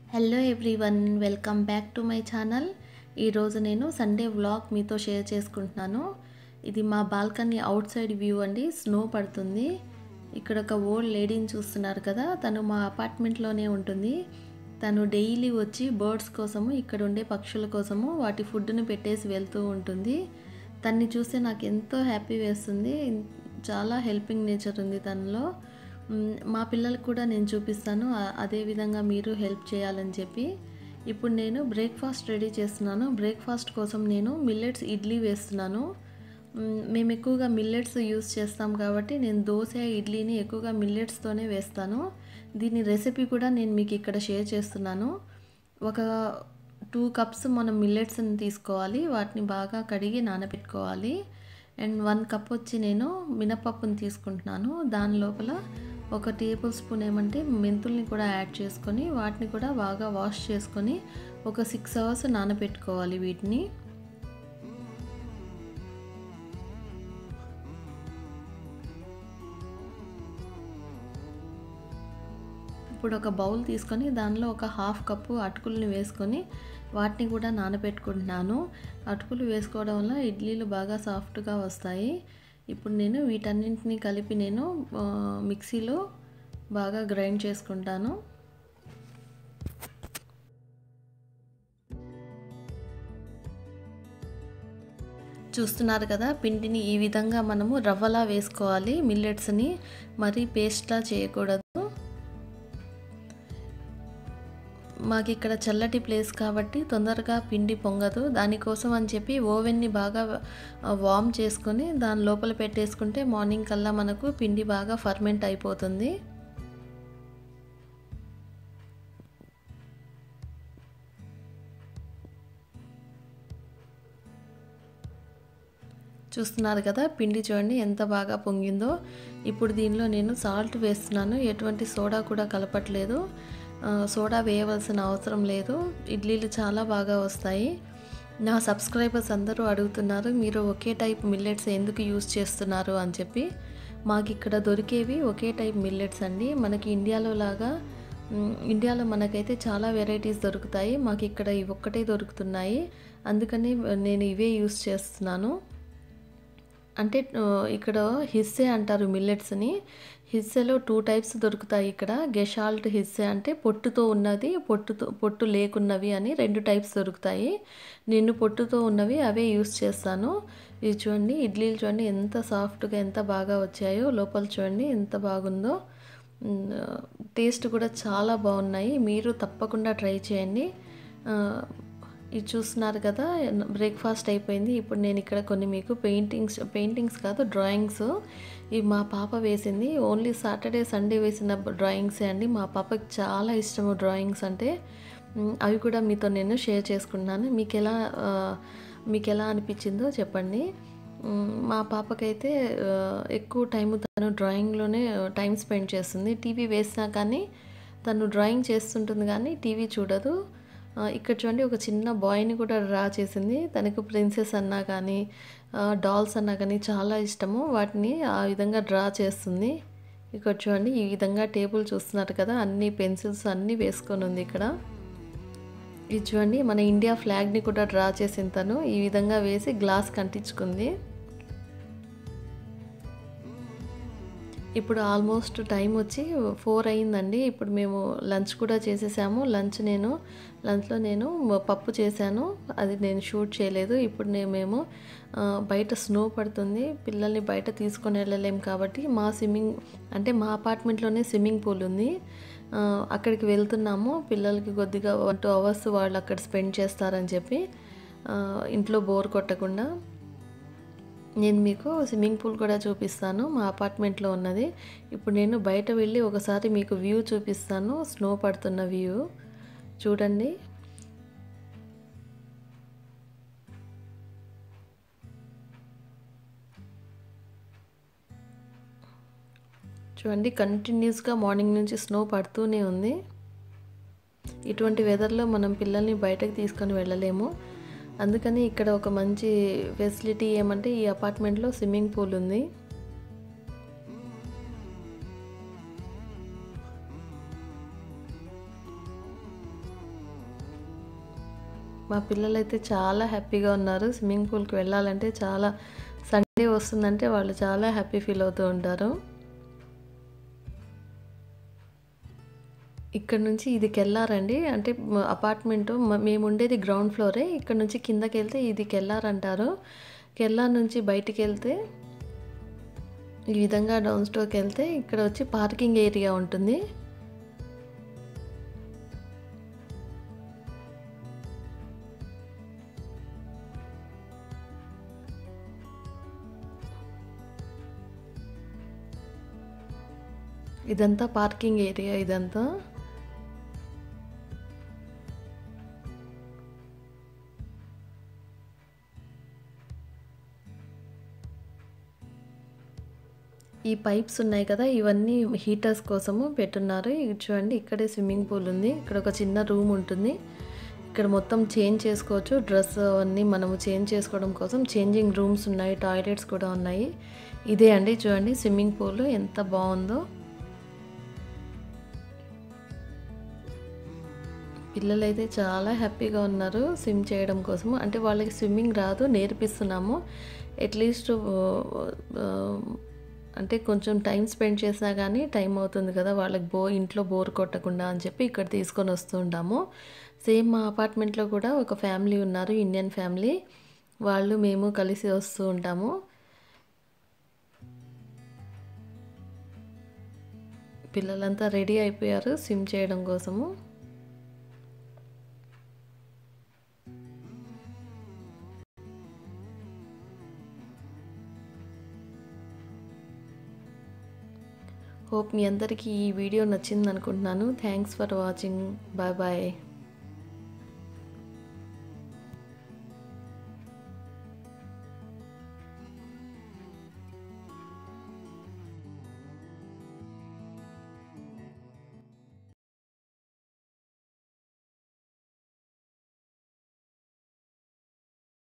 hello everyone welcome back to my channel ఈరోజు నేను Sunday vlog మీతో షేర్ చేసుకుంటున్నాను ఇది మా బాల్కనీ అవుట్ సైడ్ వ్యూ అండి స్నో పడుతుంది ఇక్కడ ఒక ఓల్డ్ లేడీని చూస్తున్నారు కదా తను మా అపార్ట్మెంట్లోనే ఉంటుంది తను డైలీ వచ్చి బర్డ్స్ కోసము ఇక్కడ ఉండే పక్షుల కోసము వాటి ఫుడ్ని పెట్టేసి వెళ్తూ ఉంటుంది తన్ని చూస్తే నాకు ఎంతో హ్యాపీ వేస్తుంది చాలా హెల్పింగ్ నేచర్ ఉంది తనలో మ్, మా పిల్లలకు కూడా నేను చూపిస్తాను ఆ- అదే విధంగా మీరు హెల్ప్ చేయాలని చెప్పి ఇప్పుడు నేను బ్రేక్ఫాస్ట్ రెడీ చేస్తున్నాను బ్రేక్ఫాస్ట్ కోసం నేను మిల్లెట్స్ ఇడ్లీ వేస్తున్నాను మ్, మేము ఎక్కువగా మిల్లెట్స్ యూస్ చేస్తాం కాబట్టి నేను దోశ ఇడ్లీని ఎక్కువగా మిల్లెట్స్తోనే వేస్తాను దీని రెసిపీ కూడా నేను మీకు ఇక్కడ షేర్ చేస్తున్నాను ఒక టూ కప్స్ మనం మిల్లెట్స్ని తీసుకోవాలి వాటిని బాగా కడిగి నానబెట్టుకోవాలి అండ్ వన్ కప్ వచ్చి నేను మినపప్పుని తీసుకుంటున్నాను దాని లోపల ఒక టేబుల్ స్పూన్ ఏమంటే మెంతుల్ని కూడా యాడ్ చేసుకొని వాటిని కూడా బాగా వాష్ చేసుకొని ఒక సిక్స్ అవర్స్ నానబెట్టుకోవాలి వీటిని ఇప్పుడు ఒక బౌల్ తీసుకొని దానిలో ఒక హాఫ్ కప్పు అటుకుల్ని వేసుకొని వాటిని కూడా నానబెట్టుకుంటున్నాను అటుకులు వేసుకోవడం వల్ల ఇడ్లీలు బాగా సాఫ్ట్గా వస్తాయి ఇప్పుడు నేను వీటన్నింటినీ కలిపి నేను ఆ, మిక్సీలో బాగా గ్రైండ్ చేసుకుంటాను చూస్తున్నారు కదా పిండిని ఈ విధంగా మనము రవ్వలా వేసుకోవాలి మిల్లెట్స్ని మరీ పేస్ట్లా చేయకూడదు మాకు ఇక్కడ చల్లటి ప్లేస్ కాబట్టి తొందరగా పిండి పొంగదు దానికోసం అని చెప్పి ఓవెన్ని బాగా వార్మ్ చేసుకొని దాని లోపల పెట్టేసుకుంటే మార్నింగ్ కల్లా మనకు పిండి బాగా ఫర్మెంట్ అయిపోతుంది చూస్తున్నారు కదా పిండి చూడండి ఎంత బాగా పొంగిందో ఇప్పుడు దీనిలో నేను సాల్ట్ వేస్తున్నాను ఎటువంటి సోడా కూడా కలపట్లేదు ఆ, సోడా వేయవలసిన అవసరం లేదు ఇడ్లీలు చాలా బాగా వస్తాయి నా సబ్స్క్రైబర్స్ అందరూ అడుగుతున్నారు మీరు ఒకే టైప్ మిల్లెట్స్ ఎందుకు యూస్ చేస్తున్నారు అని చెప్పి మాకు ఇక్కడ దొరికేవి ఒకే టైప్ మిల్లెట్స్ అండి మనకి ఇండియాలో లాగా మ్, ఇండియాలో మనకైతే చాలా వెరైటీస్ దొరుకుతాయి మాకు ఇక్కడ ఇవి ఒక్కటే దొరుకుతున్నాయి అందుకని నేను ఇవే యూస్ చేస్తున్నాను అంటే ఆ, ఇక్కడ హిస్సే అంటారు మిల్లెట్స్ని హిస్సెలో టూ టైప్స్ దొరుకుతాయి ఇక్కడ గెషాల్ట్ హిస్సే అంటే పొట్టుతో ఉన్నది పొట్టుతో పొట్టు లేకున్నవి అని రెండు టైప్స్ దొరుకుతాయి నేను పొట్టుతో ఉన్నవి అవే యూస్ చేస్తాను ఇవి చూడండి ఇడ్లీలు చూడండి ఎంత సాఫ్ట్గా ఎంత బాగా వచ్చాయో లోపల చూడండి ఎంత బాగుందో మ్, టేస్ట్ కూడా చాలా బాగున్నాయి మీరు తప్పకుండా ట్రై చేయండి ఆ, ఇది చూస్తున్నారు కదా బ్రేక్ఫాస్ట్ అయిపోయింది ఇప్పుడు నేను ఇక్కడ కొన్ని మీకు పెయింటింగ్స్ పెయింటింగ్స్ కాదు డ్రాయింగ్స్ ఇవి మా పాప వేసింది ఓన్లీ సాటర్డే సండే వేసిన డ్రాయింగ్సే అండి మా పాపకి చాలా ఇష్టము డ్రాయింగ్స్ అంటే మ్, అవి కూడా మీతో నేను షేర్ చేసుకున్నాను మీకు ఎలా ఆ, మీకు ఎలా అనిపించిందో చెప్పండి మ్, మా పాపకైతే ఆ, ఎక్కువ టైం తను డ్రాయింగ్లోనే టైం స్పెండ్ చేస్తుంది టీవీ వేసినా కానీ తను డ్రాయింగ్ చేస్తుంటుంది కానీ టీవీ చూడదు ఆ, ఇక్కడ చూడండి ఒక చిన్న బాయ్ని కూడా డ్రా చేసింది తనకు ప్రిన్సెస్ అన్నా కానీ డాల్స్ అన్నా కానీ చాలా ఇష్టము వాటిని ఆ విధంగా డ్రా చేస్తుంది ఇక్కడ చూడండి ఈ విధంగా టేబుల్ చూస్తున్నారు కదా అన్ని పెన్సిల్స్ అన్నీ వేసుకొని ఉంది ఇక్కడ ఇది చూడండి మన ఇండియా ఫ్లాగ్ని కూడా డ్రా చేసిన తను ఈ విధంగా వేసి గ్లాస్ కంటించుకుంది ఇప్పుడు ఆల్మోస్ట్ టైం వచ్చి ఫోర్ అయిందండి ఇప్పుడు మేము లంచ్ కూడా చేసేసాము లంచ్ నేను లంచ్లో నేను పప్పు చేశాను అది నేను షూట్ చేయలేదు ఇప్పుడు నేను మేము ఆ, బయట స్నో పడుతుంది పిల్లల్ని బయట తీసుకొని వెళ్ళలేం కాబట్టి మా స్విమ్మింగ్ అంటే మా అపార్ట్మెంట్లోనే స్విమ్మింగ్ పూల్ ఉంది ఆ, అక్కడికి వెళ్తున్నాము పిల్లలకి కొద్దిగా వన్ టూ అవర్స్ వాళ్ళు అక్కడ స్పెండ్ చేస్తారని చెప్పి ఆ, ఇంట్లో బోర్ కొట్టకుండా నేను మీకు స్విమ్మింగ్ పూల్ కూడా చూపిస్తాను మా అపార్ట్మెంట్లో ఉన్నది ఇప్పుడు నేను బయట వెళ్ళి ఒకసారి మీకు వ్యూ చూపిస్తాను స్నో పడుతున్న వ్యూ చూడండి చూడండి కంటిన్యూస్గా మార్నింగ్ నుంచి స్నో పడుతూనే ఉంది ఇటువంటి వెదర్లో మనం పిల్లల్ని బయటకు తీసుకొని వెళ్ళలేము అందుకని ఇక్కడ ఒక మంచి ఫెసిలిటీ ఏమంటే ఈ అపార్ట్మెంట్లో స్విమ్మింగ్ పూల్ ఉంది మా పిల్లలైతే చాలా హ్యాపీగా ఉన్నారు స్విమ్మింగ్ పూల్కి వెళ్ళాలంటే చాలా సండే వస్తుందంటే వాళ్ళు చాలా హ్యాపీ ఫీల్ అవుతూ ఉంటారు ఇక్కడ నుంచి ఇది కెళ్ళారండి అంటే అపార్ట్మెంట్ మేము ఉండేది గ్రౌండ్ ఫ్లోరే ఇక్కడ నుంచి కిందకి వెళ్తే ఇది కెళ్ళారంటారు కెల్లార్ నుంచి బయటికి వెళ్తే ఈ విధంగా డౌన్ స్టోర్కి వెళ్తే ఇక్కడ వచ్చి పార్కింగ్ ఏరియా ఉంటుంది ఇదంతా పార్కింగ్ ఏరియా ఇదంతా ఈ పైప్స్ ఉన్నాయి కదా ఇవన్నీ హీటర్స్ కోసము పెట్టున్నారు ఇది చూడండి ఇక్కడే స్విమ్మింగ్ పూల్ ఉంది ఇక్కడ ఒక చిన్న రూమ్ ఉంటుంది ఇక్కడ మొత్తం చేంజ్ చేసుకోవచ్చు డ్రెస్ అవన్నీ మనము చేంజ్ చేసుకోవడం కోసం చేంజింగ్ రూమ్స్ ఉన్నాయి టాయిలెట్స్ కూడా ఉన్నాయి ఇదే అండి చూడండి స్విమ్మింగ్ పూల్ ఎంత బాగుందో పిల్లలైతే చాలా హ్యాపీగా ఉన్నారు స్విమ్ చేయడం కోసము అంటే వాళ్ళకి స్విమ్మింగ్ రాదు నేర్పిస్తున్నాము అట్లీస్ట్ అంటే కొంచెం టైం స్పెండ్ చేసినా కానీ టైం అవుతుంది కదా వాళ్ళకి బో ఇంట్లో బోర్ కొట్టకుండా అని చెప్పి ఇక్కడ తీసుకొని వస్తూ ఉంటాము సేమ్ మా అపార్ట్మెంట్లో కూడా ఒక ఫ్యామిలీ ఉన్నారు ఇండియన్ ఫ్యామిలీ వాళ్ళు మేము కలిసి వస్తూ ఉంటాము పిల్లలంతా రెడీ అయిపోయారు స్విమ్ చేయడం కోసము హోప్ మీ అందరికీ ఈ వీడియో నచ్చింది అనుకుంటున్నాను thanks for watching bye bye